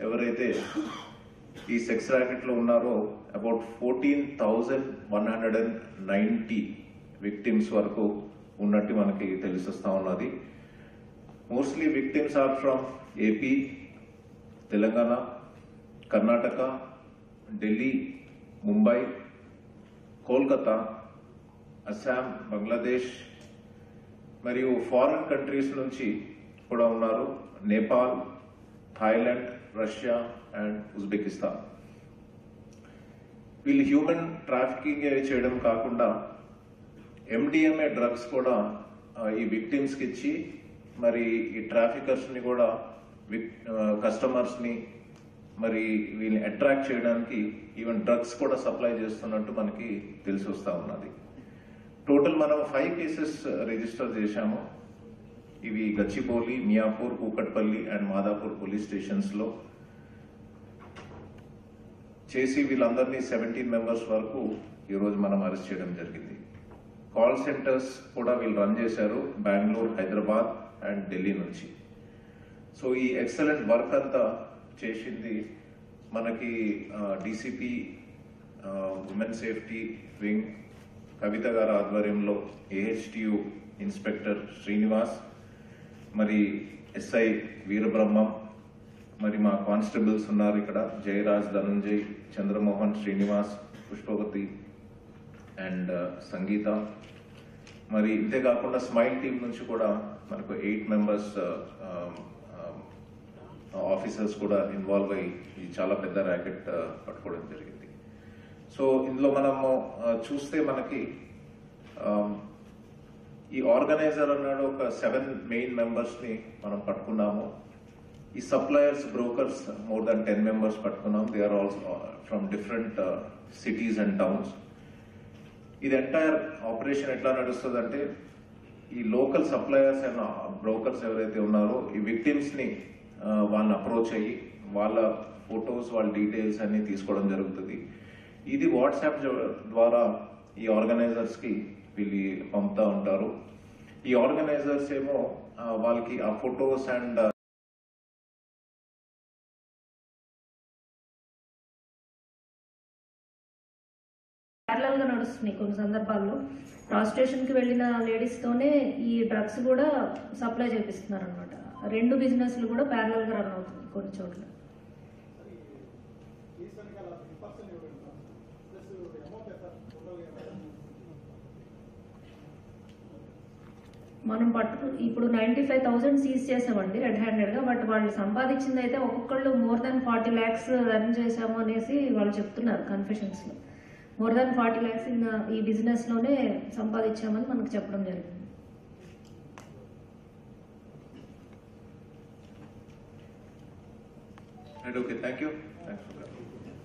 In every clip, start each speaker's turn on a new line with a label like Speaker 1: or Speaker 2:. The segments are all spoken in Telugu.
Speaker 1: ఎవరైతే ఈ సెక్స్ ర్యాకెట్లో ఉన్నారో about fourteen thousand one hundred and ninety victims వరకు ఉన్నట్టు మనకి తెలిసిస్తా ఉన్నది mostly victims are from AP Telangana Karnataka Delhi Mumbai Kolkata Assam Bangladesh మరియు ఫారిన్ కంట్రీస్ నుంచి కూడా ఉన్నారు Nepal Thailand Russia and Uzbekistan వీళ్ళు హ్యూమన్ ట్రాఫికింగ్ చేయడం కాకుండా ఎండిఎంఏ డ్రగ్స్ కూడా ఆ, ఈ విక్టిమ్స్ కి ఇచ్చి మరి ఈ ట్రాఫికర్స్ ని కూడా కస్టమర్స్ ని మరి వీళ్ళని అట్రాక్ట్ చేయడానికి ఈవెన్ డ్రగ్స్ కూడా సప్లై చేస్తున్నట్టు మనకి తెలిసి వస్తా ఉన్నది టోటల్ మనం ఫైవ్ కేసెస్ రిజిస్టర్ చేశాము ఇవి Gachibowli Miyapur Kukatpally and Madhapur police stations లో చేసి వీళ్ళందరినీ సెవెంటీన్ మెంబర్స్ వరకు ఈ రోజు మనం అరెస్ట్ చేయడం జరిగింది కాల్ సెంటర్స్ కూడా వీళ్ళు రన్ చేశారు బెంగళూరు హైదరాబాద్ అండ్ ఢిల్లీ నుంచి సో ఈ ఎక్సలెంట్ వర్క్ అంతా చేసింది మనకి DCP women safety wing Kavitha గారి ఆధ్వర్యంలో ఏహెచ్టియు ఇన్స్పెక్టర్ శ్రీనివాస్ మరి ఎస్ఐ వీరబ్రహ్మం మరి మా కానిస్టేబుల్స్ ఉన్నారు ఇక్కడ జయరాజ్ ధనంజయ్ చంద్రమోహన్ శ్రీనివాస్ పుష్పవతి అండ్ సంగీత మరి ఇంతే కాకుండా స్మైల్ టీం నుంచి కూడా మనకు ఎయిట్ మెంబర్స్ ఆఫీసర్స్ కూడా ఇన్వాల్వ్ అయ్యి ఈ చాలా పెద్ద ర్యాకెట్ పట్టుకోవడం జరిగింది సో ఇందులో మనము ఆ, చూస్తే మనకి ఆ, ఈ ఆర్గనైజర్ అన్నాడు ఒక సెవెన్ మెయిన్ మెంబర్స్ ని మనం పట్టుకున్నాము ఈ suppliers brokers more than ten members పట్టుకున్నాం they are also from different cities and towns ఇది ఎంటైర్ ఆపరేషన్ ఎట్లా నడుస్తుంది అంటే ఈ లోకల్ సప్లయర్స్ అండ్ బ్రోకర్స్ ఎవరైతే ఉన్నారో ఈ విక్టిమ్స్ ని ఆ, వాళ్ళని అప్రోచ్ అయ్యి వాళ్ళ ఫొటోస్ వాళ్ళ డీటెయిల్స్ అన్ని తీసుకోవడం జరుగుతుంది ఇది వాట్సాప్ ద్వారా ఈ ఆర్గనైజర్స్ కి వీళ్ళు పంపుతా ఉంటారు ఈ ఆర్గనైజర్స్ ఏమో ఆ, వాళ్ళకి ఆ ఫొటోస్ అండ్
Speaker 2: ప్యారలల్ గా నడుస్తున్నాయి కొన్ని సందర్భాల్లో ప్రాస్టిట్యూషన్ కి వెళ్ళిన లేడీస్ తోనే ఈ డ్రగ్స్ కూడా సప్లై చేపిస్తున్నారు అనమాట రెండు బిజినెస్లు కూడా ప్యారలల్ గా రన్ అవుతుంది కొన్ని చోట్ల మనం పట్టు ఇప్పుడు నైన్టీ ఫైవ్ థౌసండ్ సీజ్ చేసామండి రెడ్ హ్యాండెడ్ గా బట్ వాళ్ళు సంపాదించింది అయితే ఒక్కొక్కళ్ళు more than forty lakhs run చేశాము అనేసి వాళ్ళు చెప్తున్నారు కన్ఫెషన్స్ లో మోర్ దాన్ ఫార్టీ ల్యాక్స్ ఈ బిజినెస్ లోనే సంపాదించామని మనకు చెప్పడం జరిగింది
Speaker 1: Right, okay, thank you. Thanks for that.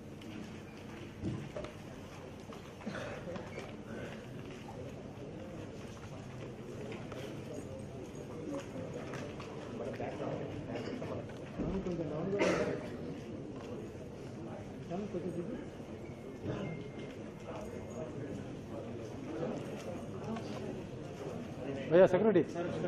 Speaker 3: भैया सेक्रेटरी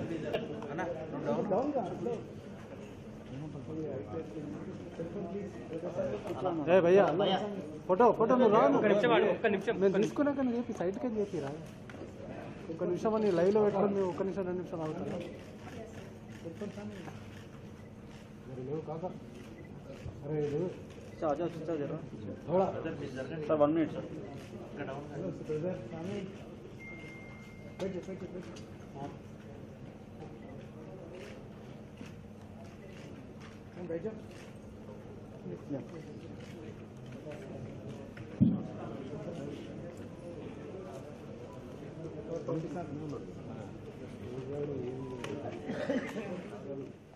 Speaker 3: ఏ భయ్యా ఫోటో ఫోటో నువ్వు రా
Speaker 4: ఒక్క నిమిషం ఆడు, ఒక్క నిమిషం,
Speaker 3: నేను
Speaker 4: ఒక్క నిమిషం.
Speaker 3: తీసుకున్నాక నువ్వు చెప్పి సైడ్కి అని చెప్పి రా ఒక్క నిమిషం అని లైవ్లో పెట్టుకొని నువ్వు ఒక్క నిమిషం రెండు నిమిషాలు అవుతాను మరి లేవు కాక అరే ఇది थोड़ा
Speaker 4: sir one minute sir
Speaker 3: hello supervisor स्वामी बैठ जा बैठ जा बैठ जा हाँ हाँ, बैठ जा और पंडित साहब